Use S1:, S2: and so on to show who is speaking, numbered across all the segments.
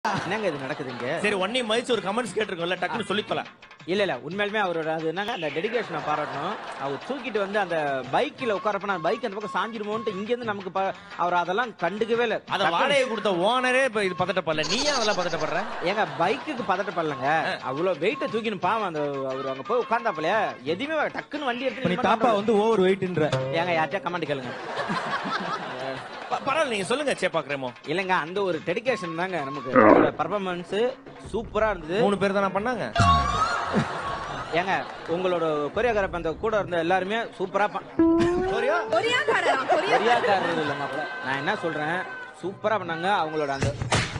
S1: என்னங்க இது நடக்குது இங்க
S2: சரி ஒன்னையும் மதிச்சு ஒரு கமெண்ட்ஸ் கேட்டிருக்கோம்ல டக்குன்னு சொல்லித்தல
S1: இல்ல இல்ல உண்மையிலுமே அவரோட அது என்னங்க அந்த டெடிகேஷனை பாராட்டணும் அவர் தூக்கிட்டு வந்து அந்த பைக்கில் உட்காரப்ப நான் பைக் அந்த பக்கம் சாஞ்சிருமோன்ட்டு இங்க இருந்து நமக்கு ப- அவர் அதெல்லாம் கண்டுக்கவே இல்ல
S2: அத வாடகை கொடுத்த ஓனரே இப்ப இது பதட்டப்படல நீ ஏன் அதெல்லாம் பதட்டப்படுற
S1: ஏங்க பைக்குக்கு பதட்டப்படலங்க அவ்வளவு வெயிட்ட தூக்கின்னு பாவம் அந்த அவர் அங்க போய் உட்கார்ந்தாப்பலையா எதுவுமே வர- டக்குன்னு வண்டி எடுத்து
S3: நீ
S1: நின்னு
S3: தாப்பா வந்து ஓவர் வெயிட்ன்ற
S1: ஏங்க யார்ட்டா கமெண்ட் கேளுங்க
S2: ப- பரவாயில்ல நீங்க சொல்லுங்க சேப்பாக்குறேமோ
S1: இல்லங்க அந்த ஒரு டெடிகேஷன் தாங்க நமக்கு பர்ஃபார்மன்ஸ் சூப்பரா இருந்தது
S2: மூணு பேர் தானே பண்ணாங்க
S1: ஏங்க உங்களோட கொரியோகிராஃப் அந்த கூட இருந்த எல்லாருமே சூப்பரா ப-
S2: சரியா
S4: கொரியாக்காரரா கொரியா
S1: கொரியாக்காரர் இல்ல மாப்பிள நான் என்ன சொல்றேன் சூப்பரா பண்ணாங்க அவங்களோட அந்த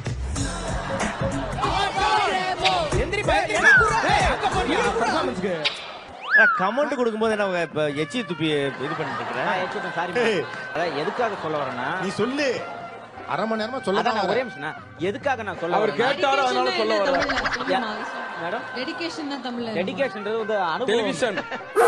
S2: கமெண்ட் கொடுக்கும்போது என்ன இப்ப எச்சி துப்பி இது பண்ணிட்டு இருக்கிறேன்
S1: நான் ஏச்சுட்டேன், sorry madam. அதான் எதுக்காக சொல்ல வரேன்னா
S5: நீ சொல்லு அரை மணி நேரமா
S1: அதான்
S5: சொல்லதான்
S1: நான் ஒரே
S5: வரேன்.
S1: நிமிஷம் நான் எதுக்காக நான் சொல்ல
S3: அவர்
S1: வரேன்னா
S3: கேட்டாரு அதனால சொல்ல வர
S1: யா- மேடம்
S6: டெடிகேஷன் தான் தமிழ்ல
S1: டெடிகேஷன்ன்றது வந்து அனுபவம்
S3: டெலிவிஷன்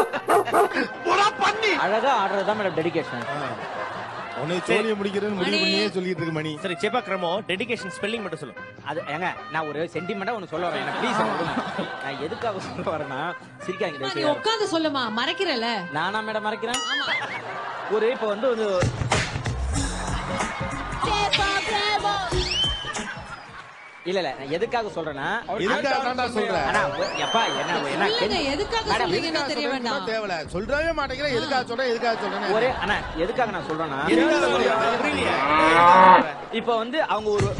S1: அழகா ஆடுறது தான் மேடம் டெடிகேஷன்
S5: உன்னை சோழிய முடிக்கிறேன்னு முடிவு பண்ணியே சொல்லிட்டு இருக்கு மணி
S2: சரி சேப்பாக்குறமோ டெடிகேஷன் ஸ்பெல்லிங் மட்டும் சொல்லு
S1: அது ஏங்க நான் ஒரு சென்டிமெண்டா ஒன்னு சொல்ல வரேன் எனக்கு ப்ளீஸ் நான் எதுக்காக சொல்ல வரேன்னா சிரிக்காங்க
S6: நீ
S1: தயவு செய்து.
S6: உட்காந்து சொல்லுமா மறைக்கிறல
S1: நானா மேடம் மறைக்கிறேன் ஒரு இப்ப வந்து வந்து இல்ல இல்ல நான் எதுக்காக சொல்றேன்னா
S5: இதுக்காக தான்டா சொல்றேன்
S1: ஆனா ஒ- எப்பா என்ன என்ன
S6: சொல்லுங்க எதுக்காக
S1: மேடம்,
S6: சொல்றீங்கன்னு தெரிய வேண்டாம்
S5: தேவையில்ல சொல்றவே மாட்டேங்கிற எதுக்காக சொல்றேன் எதுக்காக சொல்றேன்
S1: ஒரே அண்ணா எதுக்காக நான் சொல்றேன்னா
S2: எதுக்காக சொல்ற? புரியலையே.
S1: இப்ப வந்து அவங்க ஒரு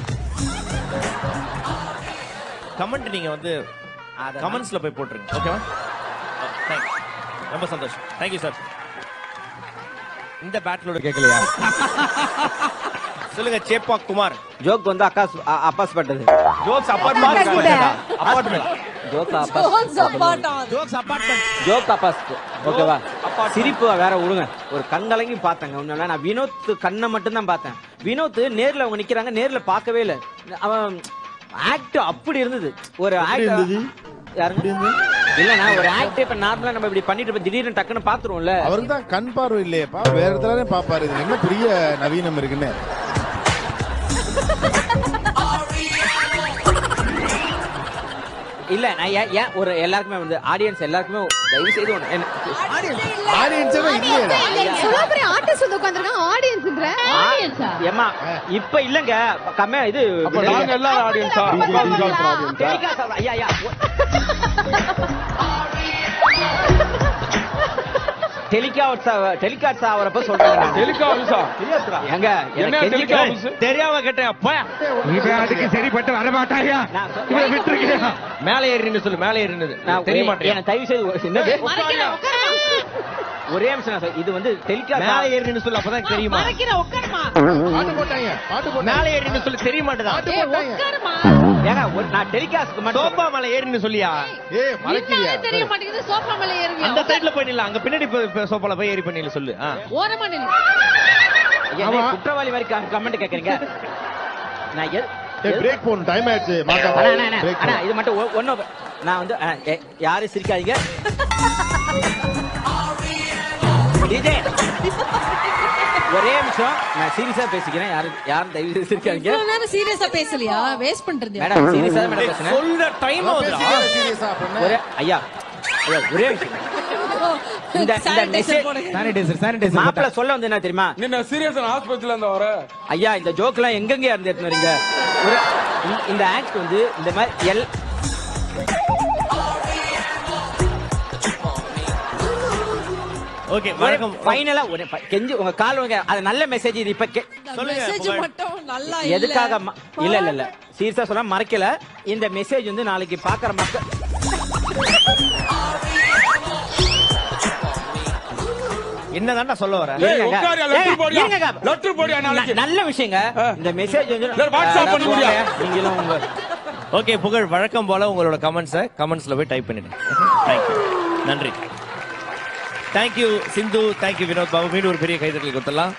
S2: கமெண்ட் நீங்க வந்து
S1: அத
S2: கமெண்ட்ஸ்ல போய் போட்டுருங்க ஓகேவா தேங்க்ஸ் ரொம்ப சந்தோஷம் தேங்க்யூ சார் இந்த பேட்டிலோட
S3: கேட்கலையா
S2: சொல்லுங்க சேப்பா குமார்
S1: ஜோக் வந்து அக்கா அப்பாஸ் பட்டது
S2: jokes apartment apartment
S1: joke Abbas
S2: jokes apartment
S1: joke Abbas ஓகேவா சிரிப்பு வேற விடுங்க ஒரு கண்கலங்கி பார்த்தேங்க உண்மையில நான் வினோத் கண்ணை மட்டும் தான் பார்த்தேன் வினோத் நேர்ல அவங்க நிக்கிறாங்க நேர்ல பார்க்கவே இல்ல அவன் ஆக்ட் அப்படி இருந்தது ஒரு ஆக்ட் யாருங்க இல்லண்ணா ஒரு ஆக்ட் இப்ப நார்மலா நம்ம இப்படி பண்ணிட்டு இருப்போம், திடீர்னு டக்குன்னு பாத்துருவோம்ல
S5: அவருக்கு தான் கண் பார்வை இல்லையேப்பா வேற இடத்துல பாப்பாரு இது என்ன பெரிய நவீனம் இருக்குன்னு
S1: இல்ல நான் ஏன் ஏன் ஒரு எல்லாருக்குமே வந்து ஆடியன்ஸ் எல்லாருக்குமே தயவு செய்து ஒண்ணு என்ன-
S5: ஆடியன்ஸே இல்லையேடா
S4: இவ்வளவு பெரிய ஆர்டிஸ்ட் வந்து உட்கார்ந்திருக்காங்க ஆடியன்ஸ்ன்ற
S6: ஆடியன்ஸா
S1: ஏம்மா இப்ப இல்லங்க கம்மியா இது
S3: அப்ப நாங்க எல்லாரும் ஆடியன்ஸா
S1: டெலிகாஸ்ட் ஆகுது. ஐயா ஐயா டெலிகாஸ்ட் டெலிகாஸ்ட் ஆவறப்ப சொல்றாங்க
S3: டெலிகா ஆபீஸா
S1: ஏங்க
S3: என்ன
S1: எனக்கு
S3: டெலிகா
S1: கெஞ்சிக்கிறேன்.
S3: ஆபீஸ்
S2: தெரியாம கேட்டேன் அப்பா
S7: இவன் அதுக்கு சரிப்பட்டு வரமாட்டாயா
S1: நான் சொ-
S7: இவன் விட்டுருக்கியா
S2: மேலே ஏறி நின்னு சொல்லு மேலே ஏறி நின்னு
S1: நான்
S2: தெரிய
S1: ஒரே-
S2: மாட்டேன்
S1: எனக்கு தயவு செய்து ஒரு- என்னது
S6: மறைக்கிற உட்காரமா
S1: ஒரே நிமிஷம் நான் சொல்றேன். இது வந்து
S2: மேலே
S1: டெலிகாஸ்ட்
S2: ஏறி நின்னு சொல்லு அப்பதான் தெரியுமா
S6: மறைக்கிற உட்காரமா
S5: பாட்டு போட்டாங்க பாட்டு போட்டாங்க
S2: மேலே ஏறி நின்னு சொல்லு தெரிய மாட்டேதான்
S6: ஏய் உட்காரமா
S1: ஏங்க ஒரு- நான் டெலிகாஸ்ட்க்கு மட்டும்
S2: சோபா மேல ஏறி நின்னு சொல்லியா
S5: ஏய் மறைக்கிறியா
S6: என்னன்னு தெரிய மாட்டேங்குது சோஃபா மேல
S2: அந்த
S6: ஏறுவியா
S2: சைடுல போய் நில்ல அங்க பின்னாடி போய் போய் சோபால போய் ஏறி பண்ணி சொல்லு ஆ.
S6: ஓரமா நில்லு
S1: ஐயா, நீ குற்றவாளி மாதிரி கமெண்ட் கேக்குறீங்க நான் எது-
S5: ஏய்
S1: எது-
S5: பிரேக் போணும் டைம் ஆயிடுச்சு மாட்டா
S1: அண்ணா, அண்ணா, அண்ணா,
S5: பிரேக்
S1: அண்ணா, இது மட்டும் ஒ- ஒண்ணும் நான் வந்து அண்ணா, ஏ, யாரும் சிரிக்காதீங்க டிஜே ஒரே நிமிஷம் நான் சீரியஸா பேசிக்கிறேன் யாரும் யாரும் தயவு செய்து சிரிக்காதீங்க
S6: இவ்வளவு நேரம் சீரியஸா பேசலையா வேஸ்ட் பண்றது
S1: மேடம் சீரியஸா தான் மேடம் பேசுறேன்
S2: சொல்ற டைம் ஆகுதுடா
S5: சீரியஸா பண்ண
S1: ஒரே ஐயா ஐயா ஒரே நிமிஷம் இந்த இந்த
S6: Sanitizer
S1: மெசேஜ்
S6: போடுங்க.
S3: சானிடைசர் சானிடைசர்
S1: மாப்பிள்ள சொல்ல வந்து என்ன தெரியுமா
S3: நின்ன சீரியஸ் ஆஸ்பத்திரியில இருந்து வர
S1: ஐயா இந்த ஜோக்லாம் எங்கெங்க இருந்து எடுத்து வரீங்க ஒரு இந்த- இந்த ஆக்ட் வந்து இந்த மாதிரி எல்
S2: ஓகே வணக்கம்
S1: ஃபைனலா ஒரு ப- கெஞ்சி உங்க கால் உங்க அது நல்ல மெசேஜ் இது இப்ப கே-
S2: சொல்லுங்க,
S6: மெசேஜ்
S2: புகழ்.
S6: மட்டும் நல்லா இல்ல
S1: எதுக்காக ம- இல்ல இல்ல இல்ல சீரியஸா சொல்ல மறைக்கல இந்த மெசேஜ் வந்து நாளைக்கு பாக்குற மக்கள்
S2: என்னதான்டா சொல்ல வர
S3: ஏய்,
S1: இருங்க,
S3: உட்காருயா,
S1: ஏங்க,
S3: லெட்டர் போடுயா.
S1: இருங்க.
S3: லெட்டர் போடுயா நாளைக்கு.
S1: ந- நல்ல விஷயங்க இந்த மெசேஜ் வந்து
S3: இல்ல, வாட்ஸ்அப் பண்ணி முடியா?
S1: நீங்களும் உங்க
S2: ஓகே புகழ் வழக்கம் போல உங்களோட கமெண்ட்ஸை கமெண்ட்ஸ்ல போய் டைப் பண்ணிடுங்க தேங்க்யூ நன்றி தேங்க்யூ சிந்து தேங்க்யூ வினோத் பாபு மீண்டும் ஒரு பெரிய கைதட்டல் கொடுத்துடலாம்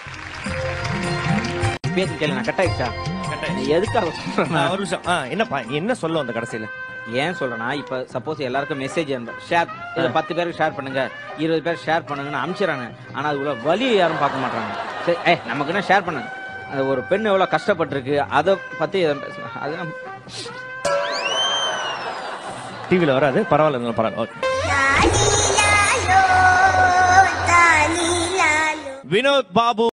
S1: பேசி கேளு நான் கட் ஆயிடுச்சா
S2: கட்டாயம்.
S1: நீ எதுக்காக சொல்றேன்னா,
S2: ஒரு நிமிஷம் ஆ, என்னப்பா நீ என்ன சொல்ல வந்த கடைசியில
S1: ஏன் சொல்றேன்னா இப்ப சப்போஸ் எல்லாருக்கும் மெசேஜ் ஷேர் இதை பத்து பேருக்கு ஷேர் பண்ணுங்க இருபது பேர் ஷேர் பண்ணுங்கன்னு அனுப்பிச்சிடறாங்க ஆனா அது உள்ள வழி யாரும் பார்க்க மாட்டாங்க சரி ஏ நமக்கு என்ன ஷேர் பண்ணுங்க அது ஒரு பெண் எவ்வளவு கஷ்டப்பட்டிருக்கு அதை பத்தி எதுவும் பேசணும் அது நம்ம-
S2: டிவில வராது பரவாயில்ல இருந்தாலும் பரவாயில்ல ஓகே வினோத் பாபு